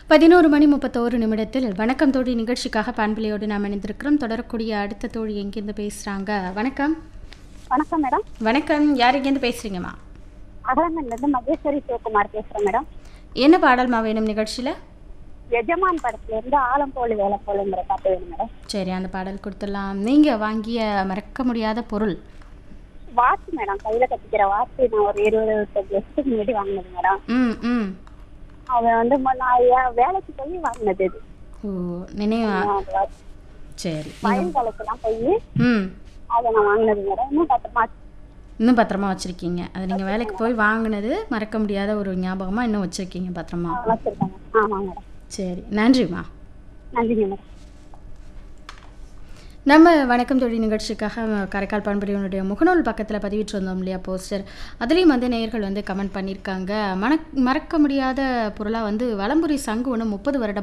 பதினோரு மணி முப்பத்தோரு நிமிடத்தில் வணக்கம் தோழி நிகழ்ச்சிக்காக பான்பிள்ளையோடு நாம் இணைந்திருக்கிறோம் தொடரக்கூடிய அடுத்த தோழி எங்கேருந்து பேசுகிறாங்க வணக்கம் வணக்கம் மேடம் வணக்கம் யார் எங்கேருந்து பேசுகிறீங்கம்மா அகலமன்லேருந்து மகேஸ்வரி சிவகுமார் பேசுகிறேன் மேடம் என்ன பாடல்மா வேணும் நிகழ்ச்சியில் எஜமான் படத்துல இருந்து ஆலம் போல வேலை போலுங்கிற பாட்டு வேணும் மேடம் சரி அந்த பாடல் கொடுத்துடலாம் நீங்கள் வாங்கிய மறக்க முடியாத பொருள் வாட்ச் மேடம் கையில கட்டிக்கிற வாட்ச் நான் ஒரு இருபது இருபத்தஞ்சு வருஷத்துக்கு முன்னாடி வாங்கினது மேடம் ம் ம் அதை வந்து ம- நான் ஏன் வேலைக்கு போய் வாங்கினது இது ஓ நினைவா நான் அந்த watch சரி வயல் வேலைக்கெல்லாம் போய் ம் அதை நான் வாங்கினது மேடம் இன்னும் பத்திரமா இன்னும் பத்திரமா வச்சுருக்கீங்க அது நீங்கள் வேலைக்கு போய் வாங்கினது மறக்க முடியாத ஒரு ஞாபகமாக இன்னும் வச்சுருக்கீங்க பத்திரமா வச்சிருக்காங்க ஆமாம் மேடம் சரி நன்றிம்மா நன்றிங்க மேடம் நம்ம வணக்கம் தொழில் நிகழ்ச்சிக்காக காரைக்கால் பண்படிவனுடைய முகநூல் பக்கத்தில் பதிவிட்டு வந்தோம் இல்லையா போஸ்டர் அதுலேயும் வந்து நேயர்கள் வந்து கமெண்ட் பண்ணியிருக்காங்க மணக் மறக்க முடியாத பொருளாக வந்து வலம்புரி சங்கு ஒன்று முப்பது வருட